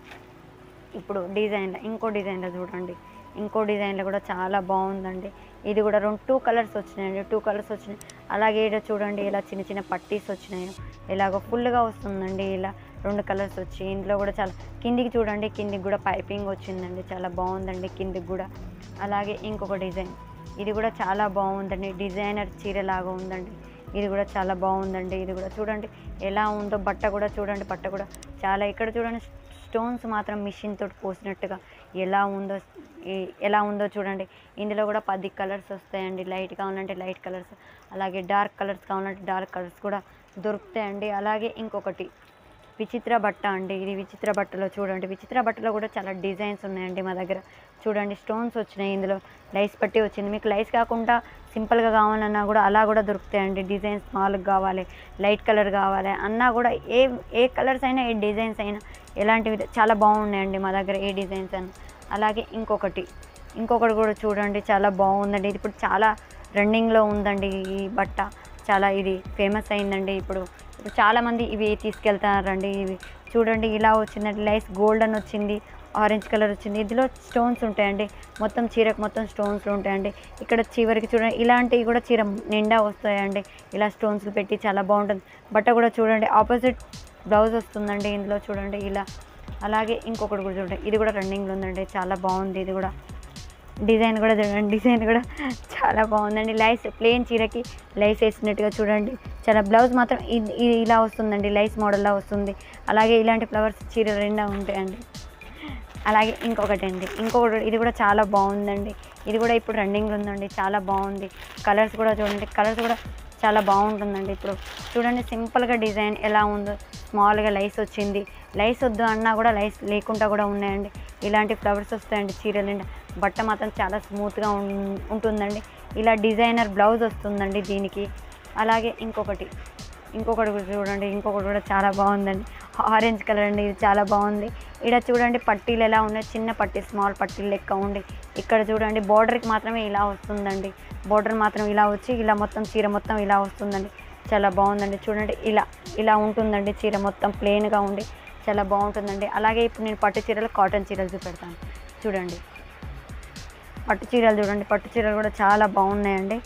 ఇప్పుడు డిజైన్లో ఇంకో డిజైన్లో చూడండి ఇంకో డిజైన్లో కూడా చాలా బాగుందండి ఇది కూడా రెండు టూ కలర్స్ వచ్చినాయండి టూ కలర్స్ వచ్చినాయి అలాగే ఇక్కడ చూడండి ఇలా చిన్న చిన్న పట్టీస్ వచ్చినాయి ఇలాగ ఫుల్గా వస్తుందండి ఇలా రెండు కలర్స్ వచ్చి ఇందులో కూడా చాలా కిందికి చూడండి కిందికి కూడా పైపింగ్ వచ్చిందండి చాలా బాగుందండి కిందికి కూడా అలాగే ఇంకొక డిజైన్ ఇది కూడా చాలా బాగుందండి డిజైనర్ చీర లాగా ఉందండి ఇది కూడా చాలా బాగుందండి ఇది కూడా చూడండి ఎలా ఉందో బట్ట కూడా చూడండి బట్ట కూడా చాలా ఇక్కడ చూడండి స్టోన్స్ మాత్రం మిషన్ తోటి పోసినట్టుగా ఎలా ఉందో ఈ- ఎలా ఉందో చూడండి ఇందులో కూడా పది కలర్స్ వస్తాయండి లైట్ కావాలంటే లైట్ కలర్స్ అలాగే డార్క్ కలర్స్ కావాలంటే డార్క్ కలర్స్ కూడా దొరుకుతాయండి అలాగే ఇంకొకటి విచిత్ర బట్ట అండి ఇది విచిత్ర బట్టలో చూడండి విచిత్ర బట్టలో కూడా చాలా డిజైన్స్ ఉన్నాయండి మా దగ్గర చూడండి స్టోన్స్ వచ్చినాయి ఇందులో లైస్ పట్టి వచ్చింది మీకు లైస్ కాకుండా సింపుల్గా కావాలన్నా కూడా అలా కూడా దొరుకుతాయండి డిజైన్స్ స్మాల్గా కావాలి లైట్ కలర్ కావాలి అన్నా కూడా ఏ ఏ కలర్స్ అయినా ఏ డిజైన్స్ అయినా ఎలాంటివి చాలా బాగున్నాయండి మా దగ్గర ఏ డిజైన్స్ అని అలాగే ఇంకొకటి ఇంకొకటి కూడా చూడండి చాలా బాగుందండి ఇది ఇప్పుడు చాలా రన్నింగ్లో ఉందండి ఈ బట్ట చాలా ఇది ఫేమస్ అయిందండి ఇప్పుడు ఇప్పుడు చాలామంది ఇవి తీసుకెళ్తారండి ఇవి చూడండి ఇలా వచ్చిందండి లైస్ గోల్డెన్ వచ్చింది ఆరెంజ్ కలర్ వచ్చింది ఇందులో స్టోన్స్ ఉంటాయండి మొత్తం చీరకు మొత్తం స్టోన్స్ ఉంటాయండి ఇక్కడ చివరికి చూడండి ఇలాంటివి కూడా చీర నిండా వస్తాయండి ఇలా స్టోన్స్ పెట్టి చాలా బాగుంటుంది బట్ట కూడా చూడండి ఆపోజిట్ బ్లౌజ్ వస్తుందండి ఇందులో చూడండి ఇలా అలాగే ఇంకొకటి కూడా చూడండి ఇది కూడా రన్నింగ్లో ఉందండి చాలా బాగుంది ఇది కూడా డిజైన్ కూడా చూడండి డిజైన్ కూడా చాలా బాగుందండి లైస్ ప్లెయిన్ చీరకి లైస్ వేసినట్టుగా చూడండి చాలా బ్లౌజ్ మాత్రం ఇది ఇది ఇలా వస్తుందండి లైస్ మోడల్లా వస్తుంది అలాగే ఇలాంటి ఫ్లవర్స్ చీర రెండా ఉంటాయండి అలాగే ఇంకొకటి అండి ఇంకొకటి ఇది కూడా చాలా బాగుందండి ఇది కూడా ఇప్పుడు రన్నింగ్లో ఉందండి చాలా బాగుంది కలర్స్ కూడా చూడండి కలర్స్ కూడా చాలా బాగుంటుందండి ఇప్పుడు చూడండి సింపుల్గా డిజైన్ ఎలా ఉందో స్మాల్గా లైస్ వచ్చింది లైస్ వద్దు అన్నా కూడా లైస్ లేకుండా కూడా ఉన్నాయండి ఇలాంటి ఫ్లవర్స్ వస్తాయండి చీరలు నిండా బట్ట మాత్రం చాలా స్మూత్గా ఉం- ఉంటుందండి ఇలా డిజైనర్ బ్లౌజ్ వస్తుందండి దీనికి అలాగే ఇంకొకటి ఇంకొకటి కూడా చూడండి ఇంకొకటి కూడా చాలా బాగుందండి ఆరెంజ్ కలర్ అండి ఇది చాలా బాగుంది ఇక్కడ చూడండి పట్టీలు ఎలా ఉన్నాయి చిన్న పట్టీ స్మాల్ పట్టీలు లెక్క ఉండి ఇక్కడ చూడండి బోర్డర్కి మాత్రమే ఇలా వస్తుందండి బోర్డర్ మాత్రం ఇలా వచ్చి ఇలా మొత్తం చీర మొత్తం ఇలా వస్తుందండి చాలా బాగుందండి చూడండి ఇలా ఇలా ఉంటుందండి చీర మొత్తం ప్లెయిన్గా ఉండి చాలా బాగుంటుందండి అలాగే ఇప్పుడు నేను పట్టు చీరలు కాటన్ చీరలు చూపెడతాను చూడండి పట్టు చీరలు చూడండి పట్టు చీరలు కూడా చాలా బాగున్నాయండి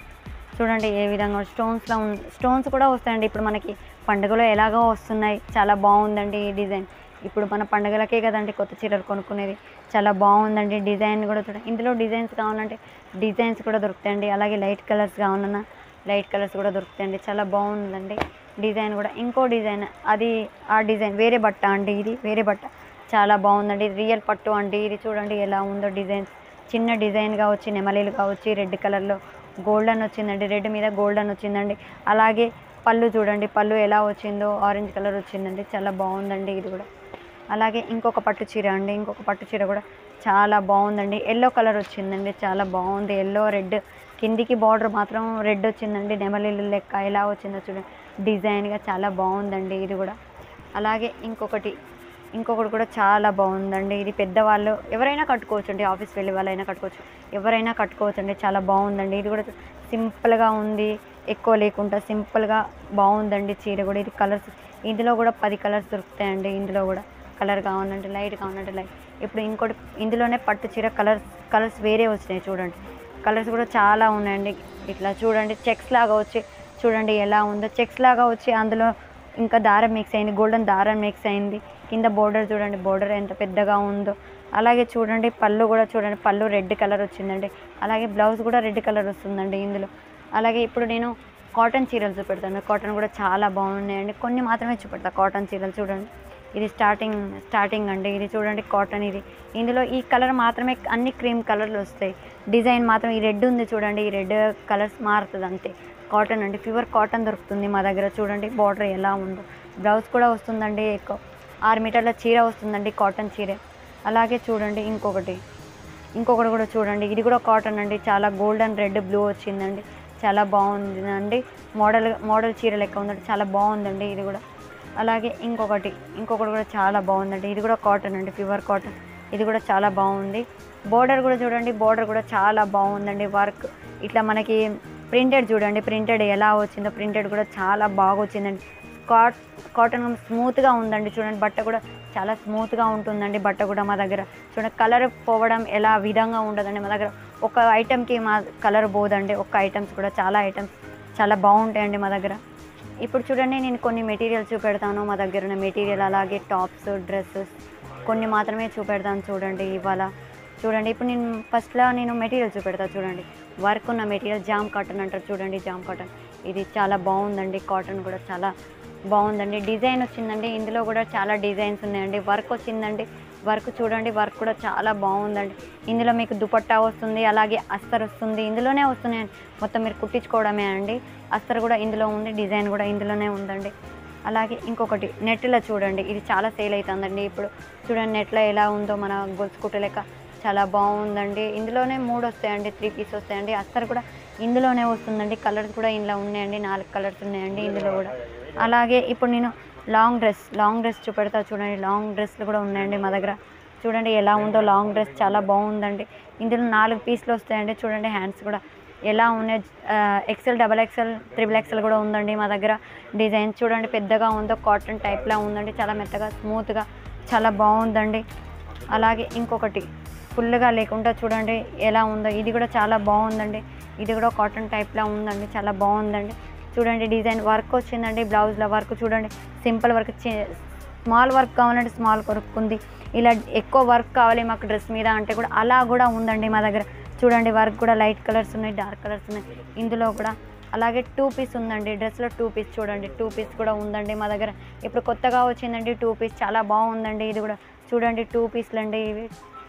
చూడండి ఏ విధంగా స్టోన్స్లో స్టోన్స్ కూడా వస్తాయండి ఇప్పుడు మనకి పండుగలో ఎలాగో వస్తున్నాయి చాలా బాగుందండి ఈ డిజైన్ ఇప్పుడు మన పండుగలకే కదండి కొత్త చీరలు కొనుక్కునేది చాలా బాగుందండి డిజైన్ కూడా చూడండి ఇందులో డిజైన్స్ కావాలంటే డిజైన్స్ కూడా దొరుకుతాయండి అలాగే లైట్ కలర్స్ కావాలన్నా లైట్ కలర్స్ కూడా దొరుకుతాయండి చాలా బాగుందండి డిజైన్ కూడా ఇంకో డిజైన్ అది ఆ డిజైన్ వేరే బట్ట అండి ఇది వేరే బట్ట చాలా బాగుందండి ఇది రియల్ పట్టు అండి ఇది చూడండి ఎలా ఉందో డిజైన్స్ చిన్న డిజైన్గా వచ్చి నెమలీలుగా వచ్చి రెడ్ కలర్లో గోల్డెన్ వచ్చిందండి రెడ్ మీద గోల్డెన్ వచ్చిందండి అలాగే పళ్ళు చూడండి పళ్ళు ఎలా వచ్చిందో ఆరెంజ్ కలర్ వచ్చిందండి చాలా బాగుందండి ఇది కూడా అలాగే ఇంకొక పట్టు చీర అండి ఇంకొక పట్టు చీర కూడా చాలా బాగుందండి ఎల్లో కలర్ వచ్చిందండి చాలా బాగుంది ఎల్లో రెడ్ కిందికి బార్డర్ మాత్రం రెడ్ వచ్చిందండి నెమలీలు లెక్క ఎలా వచ్చిందో చూడండి డిజైన్గా చాలా బాగుందండి ఇది కూడా అలాగే ఇంకొకటి ఇంకొకటి కూడా చాలా బాగుందండి ఇది పెద్దవాళ్ళు ఎవరైనా కట్టుకోవచ్చు అండి ఆఫీస్ వెళ్ళే వాళ్ళైనా కట్టుకోవచ్చు ఎవరైనా కట్టుకోవచ్చు అండి చాలా బాగుందండి ఇది కూడా సింపుల్గా ఉంది ఎక్కువ లేకుండా సింపుల్గా బాగుందండి చీర కూడా ఇది కలర్స్ ఇందులో కూడా పది కలర్స్ దొరుకుతాయండి ఇందులో కూడా కలర్ కావాలంటే లైట్ కావాలంటే లైట్ ఇప్పుడు ఇంకోటి ఇందులోనే పట్టు చీర కలర్స్ కలర్స్ వేరే వచ్చినాయి చూడండి కలర్స్ కూడా చాలా ఉన్నాయండి ఇట్లా చూడండి చెక్స్ లాగా వచ్చి చూడండి ఎలా ఉందో చెక్స్ లాగా వచ్చి అందులో ఇంకా దారం మిక్స్ అయింది గోల్డెన్ దారం మిక్స్ అయింది కింద బోర్డర్ చూడండి బోర్డర్ ఎంత పెద్దగా ఉందో అలాగే చూడండి పళ్ళు కూడా చూడండి పళ్ళు రెడ్ కలర్ వచ్చిందండి అలాగే బ్లౌజ్ కూడా రెడ్ కలర్ వస్తుందండి ఇందులో అలాగే ఇప్పుడు నేను కాటన్ చీరలు చూపెడతాను కాటన్ కూడా చాలా బాగున్నాయండి కొన్ని మాత్రమే చూపెడతా కాటన్ చీరలు చూడండి ఇది స్టార్టింగ్ స్టార్టింగ్ అండి ఇది చూడండి కాటన్ ఇది ఇందులో ఈ కలర్ మాత్రమే అన్ని క్రీమ్ కలర్లు వస్తాయి డిజైన్ మాత్రం ఈ రెడ్ ఉంది చూడండి ఈ రెడ్ కలర్స్ మారుతుంది అంతే కాటన్ అండి ప్యూర్ కాటన్ దొరుకుతుంది మా దగ్గర చూడండి బార్డర్ ఎలా ఉందో బ్లౌజ్ కూడా వస్తుందండి ఎక్కువ ఆరు మీటర్ల చీర వస్తుందండి కాటన్ చీర అలాగే చూడండి ఇంకొకటి ఇంకొకటి కూడా చూడండి ఇది కూడా కాటన్ అండి చాలా గోల్డెన్ రెడ్ బ్లూ వచ్చిందండి చాలా బాగుందండి మోడల్ మోడల్ చీర లెక్క ఉందండి చాలా బాగుందండి ఇది కూడా అలాగే ఇంకొకటి ఇంకొకటి కూడా చాలా బాగుందండి ఇది కూడా కాటన్ అండి ప్యూర్ కాటన్ ఇది కూడా చాలా బాగుంది బోర్డర్ కూడా చూడండి బోర్డర్ కూడా చాలా బాగుందండి వర్క్ ఇట్లా మనకి ప్రింటెడ్ చూడండి ప్రింటెడ్ ఎలా వచ్చిందో ప్రింటెడ్ కూడా చాలా బాగా వచ్చిందండి కాట్ కాటన్ స్మూత్గా ఉందండి చూడండి బట్ట కూడా చాలా స్మూత్గా ఉంటుందండి బట్ట కూడా మా దగ్గర చూడండి కలర్ పోవడం ఎలా విధంగా ఉండదండి మా దగ్గర ఒక ఐటెంకి మా కలర్ పోదండి ఒక ఐటమ్స్ కూడా చాలా ఐటమ్స్ చాలా బాగుంటాయండి మా దగ్గర ఇప్పుడు చూడండి నేను కొన్ని మెటీరియల్ చూపెడతాను మా దగ్గర ఉన్న మెటీరియల్ అలాగే టాప్స్ డ్రెస్సెస్ కొన్ని మాత్రమే చూపెడతాను చూడండి ఇవాళ చూడండి ఇప్పుడు నేను ఫస్ట్లో నేను మెటీరియల్ చూపెడతాను చూడండి వర్క్ ఉన్న మెటీరియల్ జామ్ కాటన్ అంటారు చూడండి జామ్ కాటన్ ఇది చాలా బాగుందండి కాటన్ కూడా చాలా బాగుందండి డిజైన్ వచ్చిందండి ఇందులో కూడా చాలా డిజైన్స్ ఉన్నాయండి వర్క్ వచ్చిందండి వర్క్ చూడండి వర్క్ కూడా చాలా బాగుందండి ఇందులో మీకు దుపట్టా వస్తుంది అలాగే అస్తర్ వస్తుంది ఇందులోనే వస్తున్నాయండి మొత్తం మీరు కుట్టించుకోవడమే అండి అస్తర్ కూడా ఇందులో ఉంది డిజైన్ కూడా ఇందులోనే ఉందండి అలాగే ఇంకొకటి నెట్లో చూడండి ఇది చాలా సేల్ అవుతుందండి ఇప్పుడు చూడండి నెట్లో ఎలా ఉందో మన గొలుసు కుట్టు లెక్క చాలా బాగుందండి ఇందులోనే మూడు వస్తాయండి త్రీ పీస్ వస్తాయండి అస్తర్ కూడా ఇందులోనే వస్తుందండి కలర్స్ కూడా ఇందులో ఉన్నాయండి నాలుగు కలర్స్ ఉన్నాయండి ఇందులో కూడా అలాగే ఇప్పుడు నేను లాంగ్ డ్రెస్ లాంగ్ డ్రెస్ చూపెడతా చూడండి లాంగ్ డ్రెస్లు కూడా ఉన్నాయండి మా దగ్గర చూడండి ఎలా ఉందో లాంగ్ డ్రెస్ చాలా బాగుందండి ఇందులో నాలుగు పీస్లు వస్తాయండి చూడండి హ్యాండ్స్ కూడా ఎలా ఉన్నాయి XL double XL triple XL కూడా ఉందండి మా దగ్గర డిజైన్ చూడండి పెద్దగా ఉందో కాటన్ టైప్లా ఉందండి చాలా మెత్తగా స్మూత్గా చాలా బాగుందండి అలాగే ఇంకొకటి ఫుల్గా లేకుండా చూడండి ఎలా ఉందో ఇది కూడా చాలా బాగుందండి ఇది కూడా కాటన్ టైప్లా ఉందండి చాలా బాగుందండి చూడండి డిజైన్ వర్క్ వచ్చిందండి బ్లౌజ్లో వర్క్ చూడండి సింపుల్ వర్క్ స్మాల్ వర్క్ కావాలంటే స్మాల్ వర్క్ ఉంది ఇలా ఎక్కువ వర్క్ కావాలి మాకు డ్రెస్ మీద అంటే కూడా అలా కూడా ఉందండి మా దగ్గర చూడండి వర్క్ కూడా లైట్ కలర్స్ ఉన్నాయి డార్క్ కలర్స్ ఉన్నాయి ఇందులో కూడా అలాగే టూ పీస్ ఉందండి డ్రెస్లో టూ పీస్ చూడండి టూ పీస్ కూడా ఉందండి మా దగ్గర ఇప్పుడు కొత్తగా వచ్చిందండి టూ పీస్ చాలా బాగుందండి ఇది కూడా చూడండి టూ పీస్లు అండి ఇవి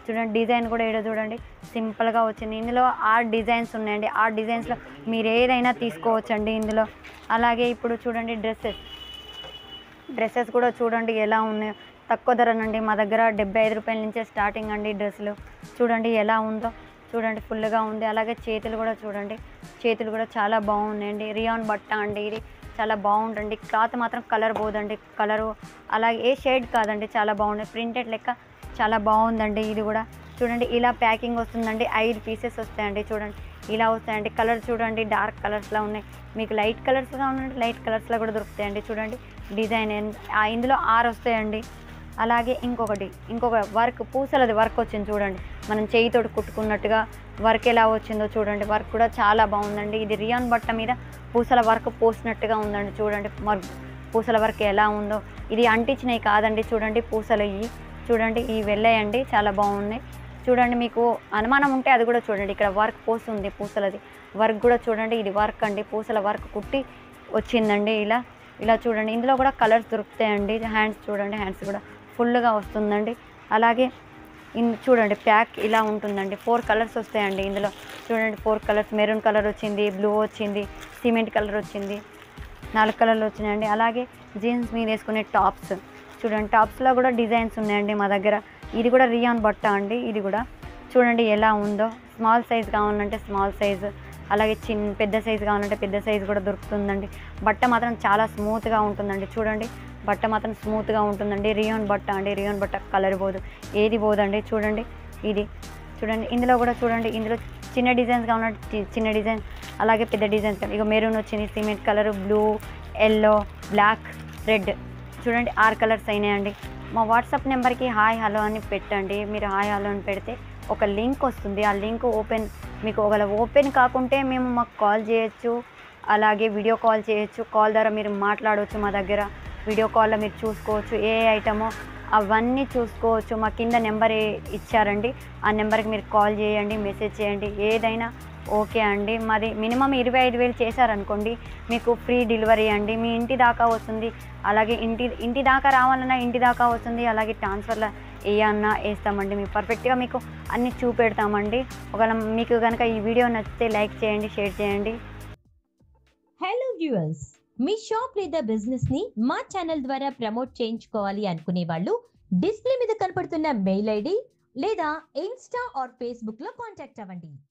చూడండి డిజైన్ కూడా ఏడో చూడండి సింపుల్గా వచ్చింది ఇందులో ఆరు డిజైన్స్ ఉన్నాయండి ఆ డిజైన్స్లో మీరు ఏదైనా తీసుకోవచ్చండి ఇందులో అలాగే ఇప్పుడు చూడండి డ్రెస్సెస్ డ్రెస్సెస్ కూడా చూడండి ఎలా ఉన్నాయో తక్కువ ధరనండి మా దగ్గర డెబ్బై ఐదు రూపాయల నుంచే స్టార్టింగ్ అండి డ్రెస్సులు చూడండి ఎలా ఉందో చూడండి ఫుల్గా ఉంది అలాగే చేతులు కూడా చూడండి చేతులు కూడా చాలా బాగున్నాయండి రియాన్ బట్ట అండి ఇది చాలా బాగుంటుంది క్లాత్ మాత్రం కలర్ పోదండి కలరు అలాగే ఏ షేడ్ కాదండి చాలా బాగుంది ప్రింటెడ్ లెక్క చాలా బాగుందండి ఇది కూడా చూడండి ఇలా ప్యాకింగ్ వస్తుందండి ఐదు పీసెస్ వస్తాయండి చూడండి ఇలా వస్తాయండి కలర్ చూడండి డార్క్ కలర్స్లో ఉన్నాయి మీకు లైట్ కలర్స్గా ఉందంటే లైట్ కలర్స్లో కూడా దొరుకుతాయండి చూడండి డిజైన్ ఎన్- ఆ ఇందులో ఆరు వస్తాయండి అలాగే ఇంకొకటి ఇంకొక వర్క్ పూసలది వర్క్ వచ్చింది చూడండి మనం చేయితోటి కుట్టుకున్నట్టుగా వర్క్ ఎలా వచ్చిందో చూడండి వర్క్ కూడా చాలా బాగుందండి ఇది రియాన్ బట్ట మీద పూసల వర్క్ పోసినట్టుగా ఉందండి చూడండి మరి పూసల వర్క్ ఎలా ఉందో ఇది అంటించినవి కాదండి చూడండి పూసలు ఇవి చూడండి ఇవి వెళ్ళాయండి చాలా బాగున్నాయి చూడండి మీకు అనుమానం ఉంటే అది కూడా చూడండి ఇక్కడ వర్క్ పోస్తుంది పూసలది వర్క్ కూడా చూడండి ఇది వర్క్ అండి పూసల వర్క్ కుట్టి వచ్చిందండి ఇలా ఇలా చూడండి ఇందులో కూడా కలర్స్ దొరుకుతాయండి హ్యాండ్స్ చూడండి హ్యాండ్స్ కూడా ఫుల్గా వస్తుందండి అలాగే ఇన్ చూడండి ప్యాక్ ఇలా ఉంటుందండి ఫోర్ కలర్స్ వస్తాయండి ఇందులో చూడండి ఫోర్ కలర్స్ మెరూన్ కలర్ వచ్చింది బ్లూ వచ్చింది సిమెంట్ కలర్ వచ్చింది నాలుగు కలర్లు వచ్చినాయండి అలాగే జీన్స్ మీద వేసుకునే టాప్స్ చూడండి టాప్స్లో కూడా డిజైన్స్ ఉన్నాయండి మా దగ్గర ఇది కూడా రియాన్ బట్ట అండి ఇది కూడా చూడండి ఎలా ఉందో స్మాల్ సైజ్ కావాలంటే స్మాల్ సైజ్ అలాగే చిన్న పెద్ద సైజ్ కావాలంటే పెద్ద సైజ్ కూడా దొరుకుతుందండి బట్ట మాత్రం చాలా స్మూత్గా ఉంటుందండి చూడండి బట్ట మాత్రం స్మూత్గా ఉంటుందండి రియాన్ బట్ట అండి రియాన్ బట్ట కలర్ పోదు ఏది పోదండి చూడండి ఇది చూడండి ఇందులో కూడా చూడండి ఇందులో చిన్న డిజైన్స్ కావాలంటే చి- చిన్న డిజైన్ అలాగే పెద్ద డిజైన్స్ ఇక మెరూన్ వచ్చింది cement colour blue yellow black red చూడండి ఆరు కలర్స్ అయినాయండి మా వాట్సాప్ నెంబర్కి హాయ్ హలో అని పెట్టండి మీరు హాయ్ హలో అని పెడితే ఒక లింక్ వస్తుంది ఆ లింక్ ఓపెన్ మీకు ఒకవేళ ఓపెన్ కాకుంటే మేము మాకు కాల్ చేయొచ్చు అలాగే వీడియో కాల్ చేయొచ్చు కాల్ ద్వారా మీరు మాట్లాడవచ్చు మా దగ్గర వీడియో కాల్లో మీరు చూసుకోవచ్చు ఏ ఐటమో అవన్నీ చూసుకోవచ్చు మా కింద నెంబర్ ఇచ్చారండి ఆ నెంబర్కి మీరు కాల్ చేయండి మెసేజ్ చేయండి ఏదైనా ఓకే అండి మాది మినిమం ఇరవై ఐదు వేలు చేశారనుకోండి మీకు ఫ్రీ డెలివరీ అండి మీ ఇంటి దాకా వస్తుంది అలాగే ఇంటి ఇంటి దాకా రావాలన్నా ఇంటి దాకా వస్తుంది అలాగే ట్రాన్స్ఫర్లో వేయన్నా వేస్తామండి మీకు పర్ఫెక్ట్గా మీకు అన్నీ చూపెడతామండి ఒకవేళ మీకు కనుక ఈ వీడియో నచ్చితే లైక్ చేయండి షేర్ చేయండి హలో వ్యూవర్స్ మీ షాప్ లేదా బిజినెస్ ని మా ఛానల్ ద్వారా ప్రమోట్ చేయించుకోవాలి అనుకునే వాళ్ళు డిస్ప్లే మీద కనపడుతున్న మెయిల్ ఐడి లేదా ఇన్స్టా ఆర్ ఫేస్బుక్ లో కాంటాక్ట్ అవ్వండి